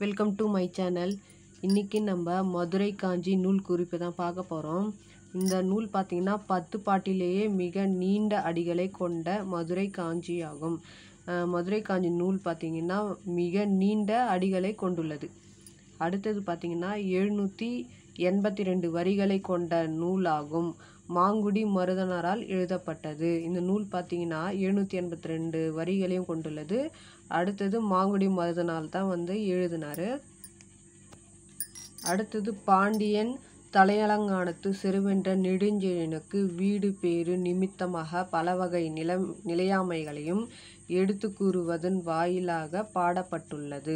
welcome to my channel இன்றைக்கி நம்ம மதுரை காஞ்சி நூல் குறிப்பு தான் பார்க்க போகிறோம் இந்த நூல் பார்த்திங்கன்னா பத்து பாட்டிலேயே மிக நீண்ட அடிகளை கொண்ட மதுரை காஞ்சி ஆகும் அஹ் மதுரை காஞ்சி நூல் பார்த்திங்கன்னா மிக நீண்ட அடிகளை கொண்டுள்ளது அடுத்தது பார்த்திங்கன்னா எழுநூற்றி எண்பத்தி ரெண்டு வரிகளை கொண்ட நூலாகும் மாங்குடி மருதனாரால் எழுதப்பட்டது இந்த நூல் பார்த்திங்கன்னா எழுநூற்றி எண்பத்தி ரெண்டு வரிகளையும் கொண்டுள்ளது அடுத்தது மாங்குடி மருதனால் தான் வந்து எழுதினார் அடுத்தது பாண்டியன் தலையலங்கானத்து செருவென்ற நெடுஞ்செழியனுக்கு வீடு பேறு நிமித்தமாக பல வகை நிலம் நிலையாமைகளையும் எடுத்து கூறுவதன் வாயிலாக பாடப்பட்டுள்ளது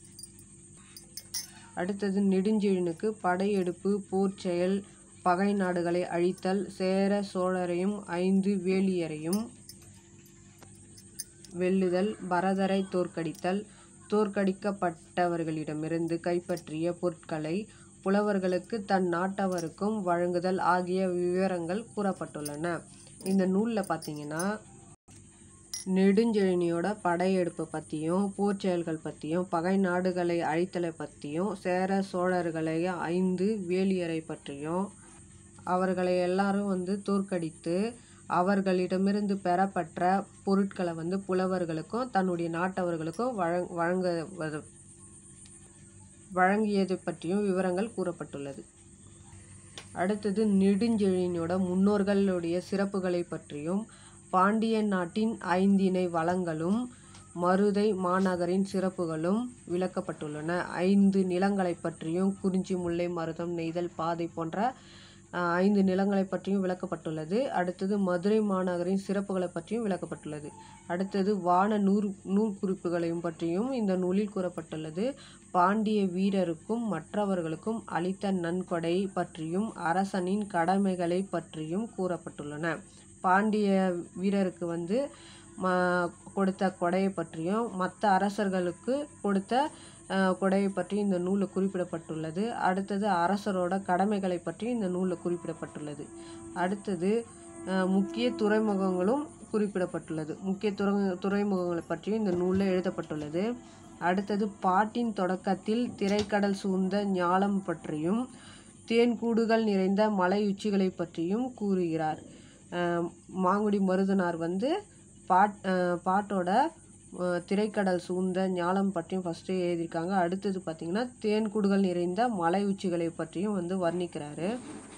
அடுத்தது நெடுஞ்செழியனுக்கு படையெடுப்பு போர் செயல் பகை நாடுகளை அழித்தல் சேர சோழரையும் ஐந்து வேலியரையும் வெல்லுதல் பரதரை தோற்கடித்தல் தோற்கடிக்கப்பட்டவர்களிடமிருந்து கைப்பற்றிய பொருட்களை புலவர்களுக்கு தன் நாட்டவருக்கும் வழங்குதல் ஆகிய விவரங்கள் கூறப்பட்டுள்ளன இந்த நூலில் பார்த்தீங்கன்னா நெடுஞ்செழினியோட படையெடுப்பை பற்றியும் போர் செயல்கள் பற்றியும் பகை நாடுகளை அழித்தலை பற்றியும் சேர சோழர்களை ஐந்து வேலியரை பற்றியும் அவர்களை எல்லாரும் வந்து தோற்கடித்து அவர்களிடமிருந்து பெறப்பட்ட பொருட்களை வந்து புலவர்களுக்கும் தன்னுடைய நாட்டவர்களுக்கும் வழங் வழங்க வழங்கியது பற்றியும் விவரங்கள் கூறப்பட்டுள்ளது அடுத்தது நெடுஞ்செழியனோட முன்னோர்களுடைய சிறப்புகளை பற்றியும் பாண்டியன் நாட்டின் ஐந்திணை வளங்களும் மருதை மாநகரின் சிறப்புகளும் விளக்கப்பட்டுள்ளன ஐந்து நிலங்களை பற்றியும் குறிஞ்சி முல்லை மருதம் நெய்தல் பாதை போன்ற அஹ், ஐந்து நிலங்களை பற்றியும் விளக்கப்பட்டுள்ளது அடுத்தது மதுரை மாநகரின் சிறப்புகளை பற்றியும் விளக்கப்பட்டுள்ளது அடுத்தது வான நூறு நூல் குறிப்புகளையும் பற்றியும் இந்த நூலில் கூறப்பட்டுள்ளது பாண்டிய வீரருக்கும் மற்றவர்களுக்கும் அளித்த நன்கொடை பற்றியும் அரசனின் கடமைகளை பற்றியும் கூறப்பட்டுள்ளன பாண்டிய வீரருக்கு வந்து ம கொடுத்த கொடையை பற்றியும் மற்ற அரசர்களுக்கு கொடுத்த அஹ், கொடையை பற்றியும் இந்த நூலில் குறிப்பிடப்பட்டுள்ளது அடுத்தது அரசரோட கடமைகளை பற்றியும் இந்த நூலில் குறிப்பிடப்பட்டுள்ளது அடுத்தது அஹ், முக்கிய துறைமுகங்களும் குறிப்பிடப்பட்டுள்ளது முக்கிய துறை துறைமுகங்களை பற்றியும் இந்த நூலில் எழுதப்பட்டுள்ளது அடுத்தது பாட்டின் தொடக்கத்தில் திரைக்கடல் சூழ்ந்த ஞாலம் பற்றியும் தேன்கூடுகள் நிறைந்த மலை உச்சிகளை பற்றியும் கூறுகிறார் அஹ் மாங்குடி மருதனார் வந்து பாட் அஹ் பாட்டோட அஹ் திரைக்கடல் சூழ்ந்த ஞாலம் பற்றியும் ஃபஸ்ட்டு எழுதியிருக்காங்க அடுத்தது பார்த்திங்கன்னா தேன்கூடுகள் நிறைந்த மலை உச்சிகளை பற்றியும் வந்து வர்ணிக்கிறாரு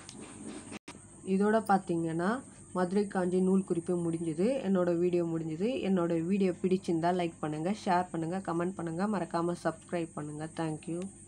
இதோட பார்த்தீங்கன்னா மதுரை காஞ்சி நூல் குறிப்பு முடிஞ்சுது என்னோட வீடியோ முடிஞ்சுது என்னோட வீடியோ பிடிச்சிருந்தா லைக் பண்ணுங்கள் ஷேர் பண்ணுங்கள் கமெண்ட் பண்ணுங்கள் மறக்காமல் சப்ஸ்கிரைப் பண்ணுங்கள் தேங்க்யூ